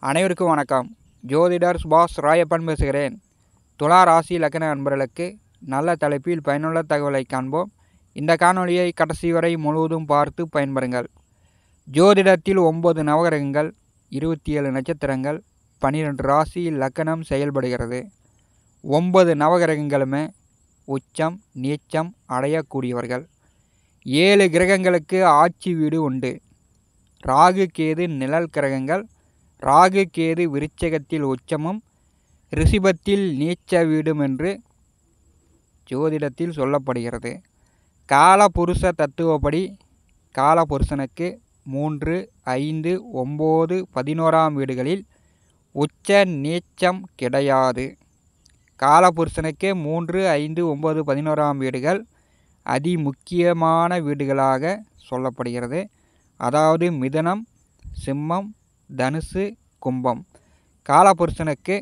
அனைவருக்கும் வணக்கம் ஜோதிடர் சுபாஷ் ராயப்பன் பேசுகிறேன் துலா ராசி லக்ன நண்பர்களுக்கு நல்ல தலைப்பில் பயனுள்ள தகவலை காண்போம் இந்த காணொளியை கடைசி வரை முழுவதும் பார்த்து பயன்பெறுங்கள் ஜோதிடத்தில் ஒன்பது நவகிரகங்கள் இருபத்தி ஏழு நட்சத்திரங்கள் பன்னிரெண்டு ராசி லக்கணம் செயல்படுகிறது ஒன்பது நவகிரகங்களுமே உச்சம் நீச்சம் அடையக்கூடியவர்கள் ஏழு கிரகங்களுக்கு ஆட்சி வீடு உண்டு ராகு கேது நிழல் கிரகங்கள் ராகு கேது விருச்சகத்தில் உச்சமும் ரிஷிபத்தில் நீச்ச வீடும் என்று ஜோதிடத்தில் சொல்லப்படுகிறது காலபுருஷ தத்துவப்படி காலபுருஷனுக்கு மூன்று ஐந்து ஒம்பது பதினோராம் வீடுகளில் உச்ச நீச்சம் கிடையாது காலபுருஷனுக்கு மூன்று ஐந்து ஒம்பது பதினோராம் வீடுகள் அதி முக்கியமான வீடுகளாக சொல்லப்படுகிறது அதாவது மிதனம் சிம்மம் தனுசு கும்பம் காலபுருஷனுக்கு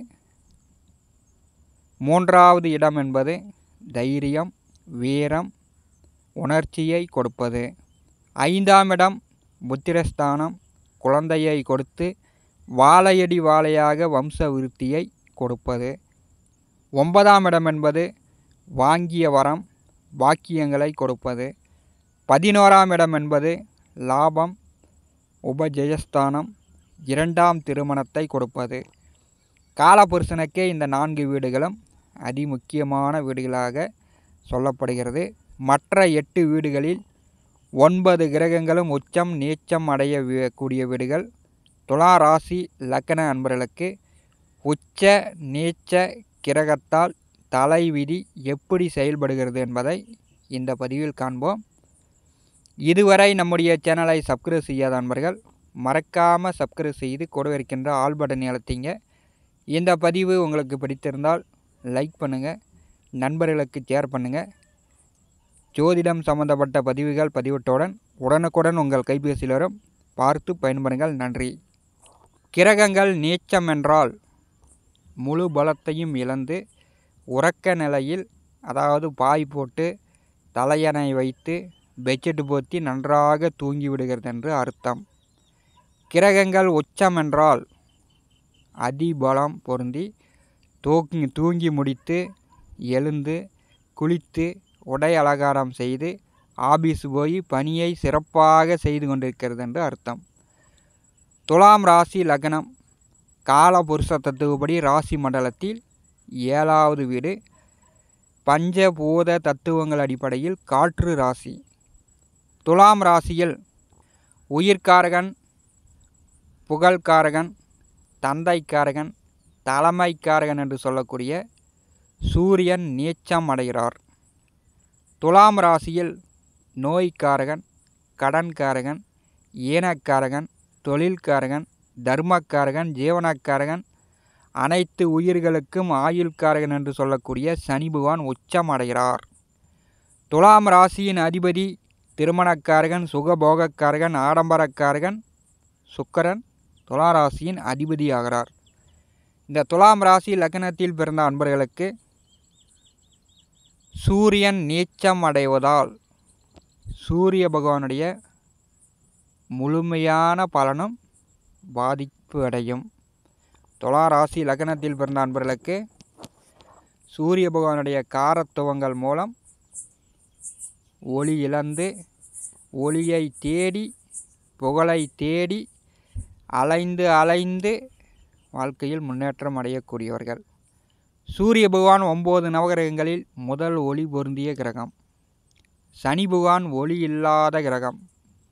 மூன்றாவது இடம் என்பது தைரியம் வீரம் உணர்ச்சியை கொடுப்பது ஐந்தாம் இடம் புத்திரஸ்தானம் குழந்தையை கொடுத்து வாழையடி வாழையாக வம்ச விருத்தியை கொடுப்பது ஒன்பதாம் இடம் என்பது வாங்கிய வரம் வாக்கியங்களை கொடுப்பது பதினோராம் இடம் என்பது லாபம் உபஜெயஸ்தானம் இரண்டாம் திருமணத்தை கொடுப்பது காலபுருஷனுக்கே இந்த நான்கு வீடுகளும் அதிமுக்கியமான வீடுகளாக சொல்லப்படுகிறது மற்ற எட்டு வீடுகளில் ஒன்பது கிரகங்களும் உச்சம் நீச்சம் அடைய வீ- கூடிய வீடுகள் துலா ராசி லக்கண அன்பர்களுக்கு உச்ச நீச்ச கிரகத்தால் தலைவிதி எப்படி செயல்படுகிறது என்பதை இந்த பதிவில் காண்போம் இதுவரை நம்முடைய சேனலை சப்ஸ்கிரைப் செய்யாத நண்பர்கள் மறக்காமல் சப்ஸ்கிரைப் செய்து கூட இருக்கின்ற ஆல் பட்டனை அழுத்திங்க இந்த பதிவு உங்களுக்கு பிடித்திருந்தால் லைக் பண்ணுங்கள் நண்பர்களுக்கு ஷேர் பண்ணுங்கள் ஜோதிடம் சம்பந்தப்பட்ட பதிவுகள் பதிவிட்டவுடன் உடனுக்குடன் உங்கள் கைபேசியில் வரும் பார்த்து பயன்பெறுங்கள் நன்றி கிரகங்கள் நீச்சம் என்றால் முழு பலத்தையும் இழந்து உறக்க நிலையில் அதாவது பாய் போட்டு தலையணை வைத்து பெட்ஷீட் போத்தி நன்றாக தூங்கி விடுகிறது என்று அர்த்தம் கிரகங்கள் உச்சம் என்றால் அதிபலம் பொருந்தி தூங்கி தூங்கி முடித்து எழுந்து குளித்து உடை அலங்காரம் செய்து ஆபீஸ் போய் பணியை சிறப்பாக செய்து கொண்டிருக்கிறது என்று அர்த்தம் துலாம் ராசி லக்னம் காலபுருஷ தத்துவப்படி ராசி மண்டலத்தில் ஏழாவது வீடு பஞ்சபூத தத்துவங்கள் அடிப்படையில் காற்று ராசி துலாம் ராசியில் உயிர்காரகன் புகழ்காரகன் தந்தைக்காரகன் தலைமைக்காரகன் என்று சொல்லக்கூடிய சூரியன் நீச்சம் அடைகிறார் துலாம் ராசியில் நோய்க்காரகன் கடன்காரகன் ஈனக்காரகன் தொழில்காரகன் தர்மக்காரகன் ஜீவனக்காரகன் அனைத்து உயிர்களுக்கும் ஆயுள்காரகன் என்று சொல்லக்கூடிய சனி பகவான் உச்சம் அடைகிறார் துலாம் ராசியின் அதிபதி திருமணக்காரகன் சுகபோகக்காரகன் ஆடம்பரக்காரகன் சுக்கரன் துலா ராசியின் அதிபதியாகிறார் இந்த துலாம் ராசி லக்னத்தில் பிறந்த அன்பர்களுக்கு சூரியன் நீச்சம் அடைவதால் சூரிய பகவானுடைய முழுமையான பலனும் பாதிப்பு அடையும் துலா ராசி லக்னத்தில் பிறந்த அன்பர்களுக்கு சூரிய பகவானுடைய காரத்துவங்கள் மூலம் ஒளி இழந்து ஒளியை தேடி புகழை தேடி அலைந்து அலைந்து வாழ்க்கையில் முன்னேற்றம் அடையக்கூடியவர்கள் சூரிய பகவான் ஒம்பது நவகிரகங்களில் முதல் ஒளி பொருந்திய கிரகம் சனி பகவான் ஒளி இல்லாத கிரகம்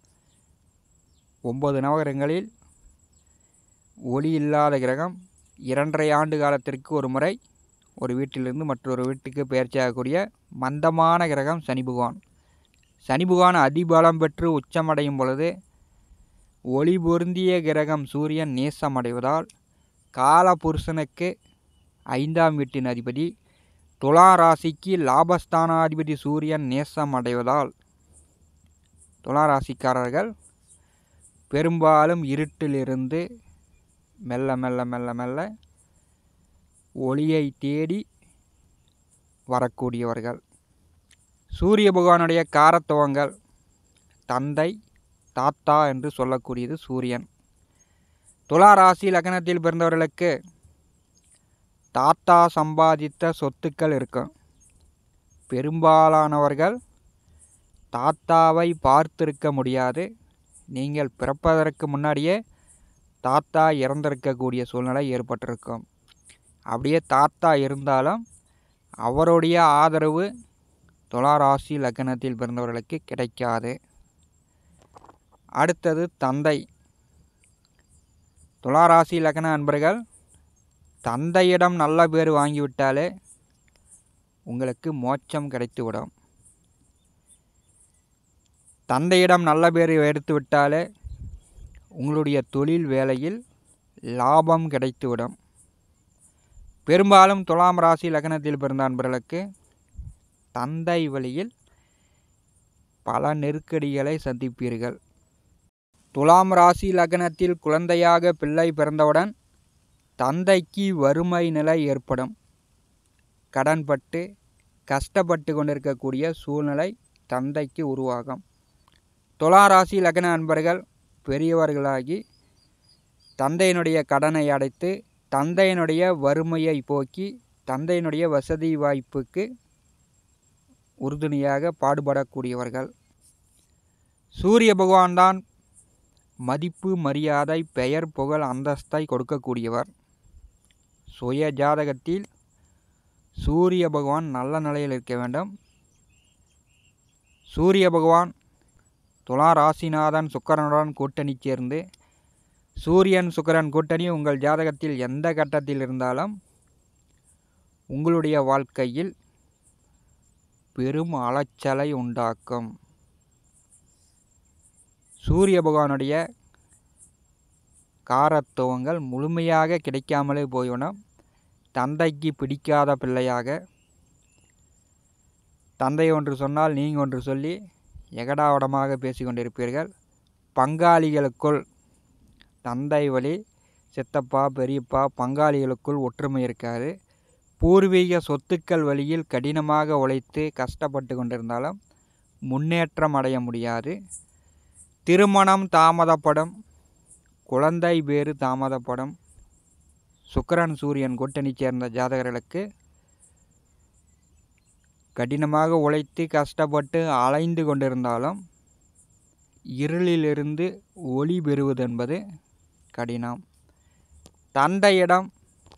ஒம்பது நவகிரகங்களில் ஒளி இல்லாத கிரகம் இரண்டரை ஆண்டு காலத்திற்கு ஒரு முறை ஒரு வீட்டிலிருந்து மற்றொரு வீட்டுக்கு பெயர்ச்சியாகக்கூடிய மந்தமான கிரகம் சனி பகவான் சனி பகவான் அதிபலம் பெற்று உச்சமடையும் பொழுது ஒளி பொருந்திய கிரகம் சூரியன் நேசமடைவதால் காலபுருஷனுக்கு ஐந்தாம் வீட்டின் அதிபதி துலா ராசிக்கு லாபஸ்தானாதிபதி சூரியன் நேசம் அடைவதால் துலா ராசிக்காரர்கள் பெரும்பாலும் இருட்டிலிருந்து மெல்ல மெல்ல மெல்ல மெல்ல ஒளியை தேடி வரக்கூடியவர்கள் சூரிய பகவானுடைய காரத்துவங்கள் தந்தை தாத்தா என்று சொல்லக்கூடியது சூரியன் துலா ராசி லக்னத்தில் பிறந்தவர்களுக்கு தாத்தா சம்பாதித்த சொத்துக்கள் இருக்கும் பெரும்பாலானவர்கள் தாத்தாவை பார்த்திருக்க முடியாது நீங்கள் பிறப்பதற்கு முன்னாடியே தாத்தா இறந்திருக்கக்கூடிய சூழ்நிலை ஏற்பட்டிருக்கும் அப்படியே தாத்தா இருந்தாலும் அவருடைய ஆதரவு துளாராசி லக்னத்தில் பிறந்தவர்களுக்கு கிடைக்காது அடுத்தது தந்தை துளாராசி லக்ன அன்பர்கள் தந்தையிடம் நல்ல பேர் வாங்கிவிட்டாலே உங்களுக்கு மோட்சம் கிடைத்துவிடும் தந்தையிடம் நல்ல பேர் எடுத்து விட்டாலே உங்களுடைய தொழில் வேலையில் லாபம் கிடைத்துவிடும் பெரும்பாலும் துலாம் ராசி லக்னத்தில் பிறந்த அன்பர்களுக்கு தந்தை வழியில் பல நெருக்கடிகளை சந்திப்பீர்கள் துலாம் ராசி லக்னத்தில் குழந்தையாக பிள்ளை பிறந்தவுடன் தந்தைக்கு வறுமை நிலை ஏற்படும் கடன்பட்டு கஷ்டப்பட்டு கொண்டிருக்கக்கூடிய சூழ்நிலை தந்தைக்கு உருவாகும் துலா ராசி லக்ன அன்பர்கள் பெரியவர்களாகி தந்தையினுடைய கடனை அடைத்து தந்தையினுடைய வறுமையை போக்கி தந்தையினுடைய வசதி வாய்ப்புக்கு உறுதுணையாக பாடுபடக்கூடியவர்கள் சூரிய பகவான் தான் மதிப்பு மரியாதை பெயர் புகழ் அந்தஸ்தை கொடுக்கக்கூடியவர் சுய ஜாதகத்தில் சூரிய பகவான் நல்ல நிலையில் இருக்க வேண்டும் சூரிய பகவான் துலா ராசிநாதன் சுக்கரனுடன் கூட்டணி சேர்ந்து சூரியன் சுக்கரன் கூட்டணி உங்கள் ஜாதகத்தில் எந்த கட்டத்தில் இருந்தாலும் உங்களுடைய வாழ்க்கையில் பெரும் அலைச்சலை உண்டாக்கும் சூரிய பகவானுடைய காரத்துவங்கள் முழுமையாக கிடைக்காமலே போய்விடும் தந்தைக்கு பிடிக்காத பிள்ளையாக தந்தை ஒன்று சொன்னால் நீங்கள் ஒன்று சொல்லி எகடாவடமாக பேசிக்கொண்டிருப்பீர்கள் பங்காளிகளுக்குள் தந்தை வழி சித்தப்பா பெரியப்பா பங்காளிகளுக்குள் ஒற்றுமை இருக்காது பூர்வீக சொத்துக்கள் வழியில் கடினமாக உழைத்து கஷ்டப்பட்டு கொண்டிருந்தாலும் முன்னேற்றம் அடைய முடியாது திருமணம் தாமதப்படும் குழந்தை பேறு தாமதப்படும் சுக்கரன் சூரியன் கூட்டணி சேர்ந்த ஜாதகர்களுக்கு கடினமாக உழைத்து கஷ்டப்பட்டு அலைந்து கொண்டிருந்தாலும் இருளிலிருந்து ஒளி பெறுவது என்பது கடினம் தந்தையிடம்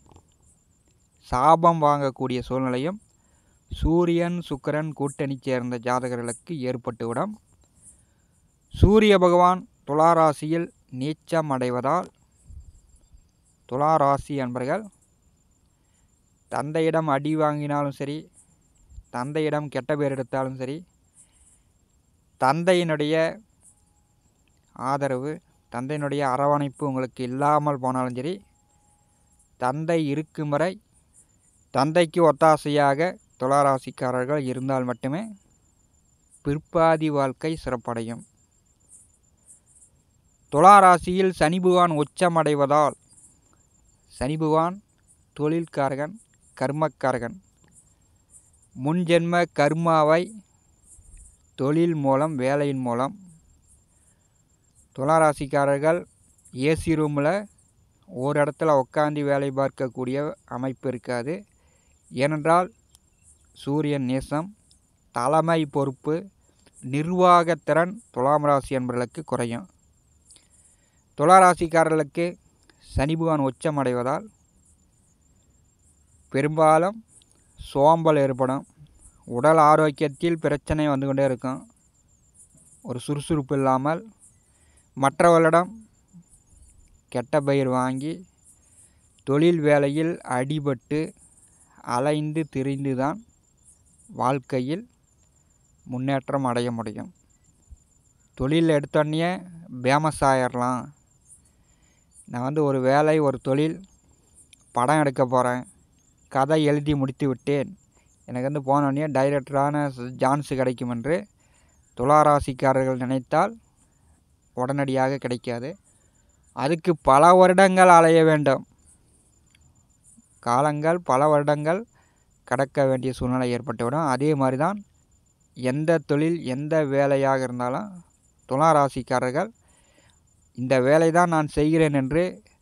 சாபம் வாங்கக்கூடிய சூழ்நிலையும் சூரியன் சுக்கரன் கூட்டணி சேர்ந்த ஜாதகர்களுக்கு ஏற்பட்டுவிடும் சூரிய பகவான் துளாராசியில் நீச்சம் அடைவதால் துளாராசி அன்பர்கள் தந்தையிடம் அடி வாங்கினாலும் சரி தந்தையிடம் கெட்ட பேர் எடுத்தாலும் சரி தந்தையினுடைய ஆதரவு தந்தையினுடைய அரவணைப்பு உங்களுக்கு இல்லாமல் போனாலும் சரி தந்தை இருக்கும் வரை தந்தைக்கு ஒத்தாசையாக துளாராசிக்காரர்கள் இருந்தால் மட்டுமே பிற்பாதி வாழ்க்கை சிறப்படையும் துளாராசியில் சனி பகவான் உச்சமடைவதால் சனி பகவான் தொழில்காரகன் கர்மக்காரகன் முன்ஜென்ம கர்மாவை தொழில் மூலம் வேலையின் மூலம் துளாராசிக்காரர்கள் ஏசி ரூமில் ஒரு இடத்துல உட்காந்து வேலை பார்க்கக்கூடிய அமைப்பு இருக்காது ஏனென்றால் சூரியன் நேசம் தலைமை பொறுப்பு நிர்வாகத்திறன் துலாம் ராசி என்பவர்களுக்கு குறையும் துளாராசிக்காரர்களுக்கு சனி பகவான் உச்சமடைவதால் பெரும்பாலும் சோம்பல் ஏற்படும் உடல் ஆரோக்கியத்தில் பிரச்சனை வந்து கொண்டே இருக்கும் ஒரு சுறுசுறுப்பு இல்லாமல் மற்றவர்களிடம் கெட்ட பெயர் வாங்கி தொழில் வேலையில் அடிபட்டு அலைந்து திரிந்து தான் வாழ்க்கையில் முன்னேற்றம் அடைய முடியும் தொழில் எடுத்தோடனே ஃபேமஸ் ஆயிடலாம் நான் வந்து ஒரு வேலை ஒரு தொழில் படம் எடுக்க போகிறேன் கதை எழுதி முடித்து விட்டேன் எனக்கு வந்து போனோடனே டைரக்டரான சான்ஸ் கிடைக்கும் என்று துளாராசிக்காரர்கள் நினைத்தால் உடனடியாக கிடைக்காது அதுக்கு பல வருடங்கள் அலைய வேண்டும் காலங்கள் பல வருடங்கள் கடக்க வேண்டிய சூழ்நிலை ஏற்பட்டுவிடும் அதே மாதிரி தான் எந்த தொழில் எந்த வேலையாக இருந்தாலும் துளாராசிக்காரர்கள் இந்த வேலை தான் நான் செய்கிறேன் என்று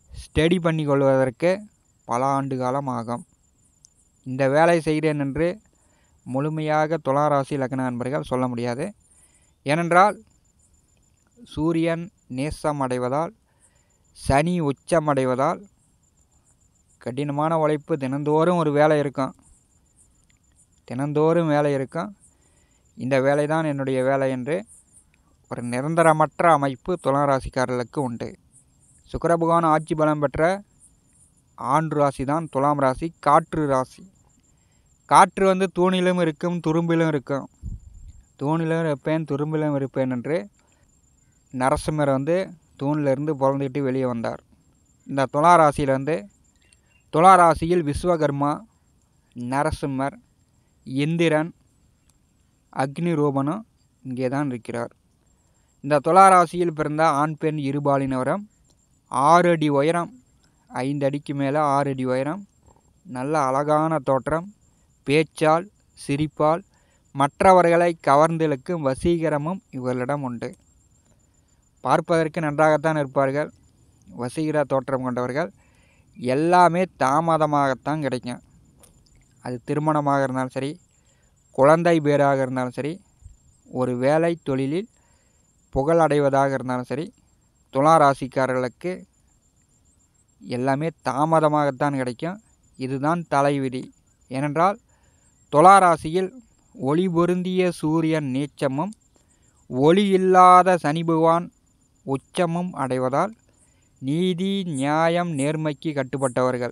ஸ்டடி பண்ணி கொள்வதற்கு பல ஆண்டு காலம் ஆகும் இந்த வேலை செய்கிறேன் என்று முழுமையாக துளாராசி லக்ன நண்பர்கள் சொல்ல முடியாது ஏனென்றால் சூரியன் நேசம் அடைவதால் சனி உச்சம் அடைவதால் கடினமான உழைப்பு தினந்தோறும் ஒரு வேலை இருக்கும் தினந்தோறும் வேலை இருக்கும் இந்த வேலை தான் என்னுடைய வேலை என்று ஒரு நிரந்தரமற்ற அமைப்பு துளாராசிக்காரர்களுக்கு உண்டு சுக்கர பகவான் ஆட்சி பலம் பெற்ற ஆண் ராசி தான் துலாம் ராசி காற்று ராசி காற்று வந்து தூணிலும் இருக்கும் துரும்பிலும் இருக்கும் தூணிலும் இருப்பேன் துரும்பிலும் இருப்பேன் என்று நரசிம்மர் வந்து தூணிலிருந்து பிறந்துக்கிட்டு வெளியே வந்தார் இந்த துலா ராசியில் வந்து துலா ராசியில் விஸ்வகர்மா நரசிம்மர் இந்திரன் அக்னி ரூபனும் இங்கே தான் இருக்கிறார் இந்த துலா ராசியில் பிறந்த ஆண் பெண் இருபாலினவரம் ஆறு அடி உயரம் ஐந்து அடிக்கு மேலே ஆறு அடி உயரம் நல்ல அழகான தோற்றம் பேச்சால் சிரிப்பால் மற்றவர்களை கவர்ந்திழுக்கும் வசீகரமும் இவர்களிடம் உண்டு பார்ப்பதற்கு நன்றாகத்தான் இருப்பார்கள் வசீகர தோற்றம் கொண்டவர்கள் எல்லாமே தாமதமாகத்தான் கிடைக்கும் அது திருமணமாக இருந்தாலும் சரி குழந்தை பேராக இருந்தாலும் சரி ஒரு வேலை தொழிலில் புகழ் அடைவதாக இருந்தாலும் சரி துலா ராசிக்காரர்களுக்கு எல்லாமே தாமதமாகத்தான் கிடைக்கும் இதுதான் தலைவிதி ஏனென்றால் துலா ராசியில் ஒளி பொருந்திய சூரியன் நீச்சமும் ஒளி இல்லாத சனி பகவான் உச்சமும் அடைவதால் நீதி நியாயம் நேர்மைக்கு கட்டுப்பட்டவர்கள்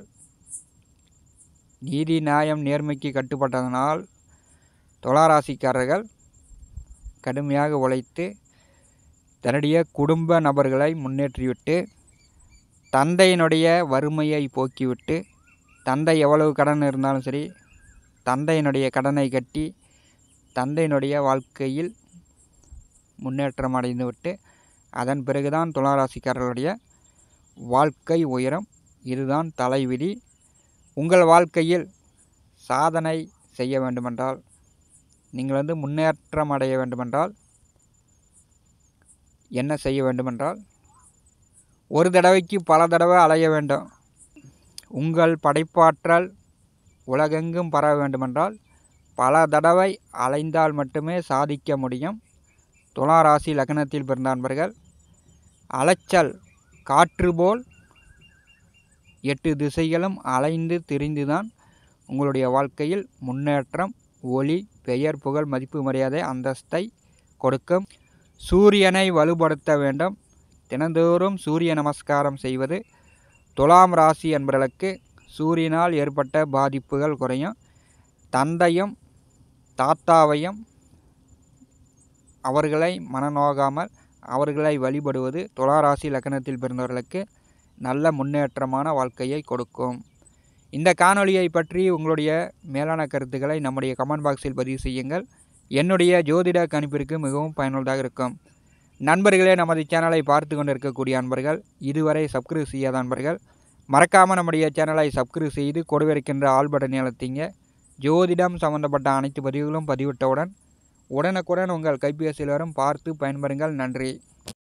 நீதி நியாயம் நேர்மைக்கு கட்டுப்பட்டதனால் துளாராசிக்காரர்கள் கடுமையாக உழைத்து தன்னுடைய குடும்ப நபர்களை முன்னேற்றிவிட்டு தந்தையினுடைய வறுமையை போக்கிவிட்டு தந்தை எவ்வளவு கடன் இருந்தாலும் சரி தந்தையினுடைய கடனை கட்டி தந்தையினுடைய வாழ்க்கையில் முன்னேற்றம் அடைந்துவிட்டு அதன் பிறகுதான் துளாராசிக்காரர்களுடைய வாழ்க்கை உயரம் இதுதான் தலைவிதி உங்கள் வாழ்க்கையில் சாதனை செய்ய வேண்டுமென்றால் நீங்கள் வந்து முன்னேற்றம் அடைய வேண்டுமென்றால் என்ன செய்ய வேண்டுமென்றால் ஒரு தடவைக்கு பல தடவை அலைய வேண்டும் உங்கள் படைப்பாற்றல் உலகெங்கும் பரவ வேண்டுமென்றால் பல தடவை அலைந்தால் மட்டுமே சாதிக்க முடியும் துலா ராசி லக்னத்தில் பிறந்த நண்பர்கள் அலைச்சல் காற்று போல் எட்டு திசைகளும் அலைந்து திரிந்துதான் உங்களுடைய வாழ்க்கையில் முன்னேற்றம் ஒளி பெயர் புகழ் மதிப்பு மரியாதை அந்தஸ்தை கொடுக்கும் சூரியனை வலுப்படுத்த வேண்டும் தினந்தோறும் சூரிய நமஸ்காரம் செய்வது துலாம் ராசி என்பவர்களுக்கு சூரியனால் ஏற்பட்ட பாதிப்புகள் குறையும் தந்தையும் தாத்தாவையும் அவர்களை மனநோகாமல் அவர்களை வழிபடுவது துளாராசி லக்னத்தில் பிறந்தவர்களுக்கு நல்ல முன்னேற்றமான வாழ்க்கையை கொடுக்கும் இந்த காணொளியை பற்றி உங்களுடைய மேலான கருத்துக்களை நம்முடைய கமெண்ட் பாக்ஸில் பதிவு செய்யுங்கள் என்னுடைய ஜோதிட கணிப்பிற்கு மிகவும் பயனுள்ளதாக இருக்கும் நண்பர்களே நமது சேனலை பார்த்து கொண்டு இருக்கக்கூடிய அன்பர்கள் இதுவரை சப்ஸ்கிரைப் செய்யாத அன்பர்கள் மறக்காமல் நம்முடைய சேனலை சப்ஸ்கிரைப் செய்து கொடுவிருக்கின்ற ஆல் பட்டனை அழுத்திங்க ஜோதிடம் சம்பந்தப்பட்ட அனைத்து பதிவுகளும் பதிவிட்டவுடன் உடனுக்குடன் உங்கள் கைபேசியில் வரும் பார்த்து பயன்பெறுங்கள் நன்றி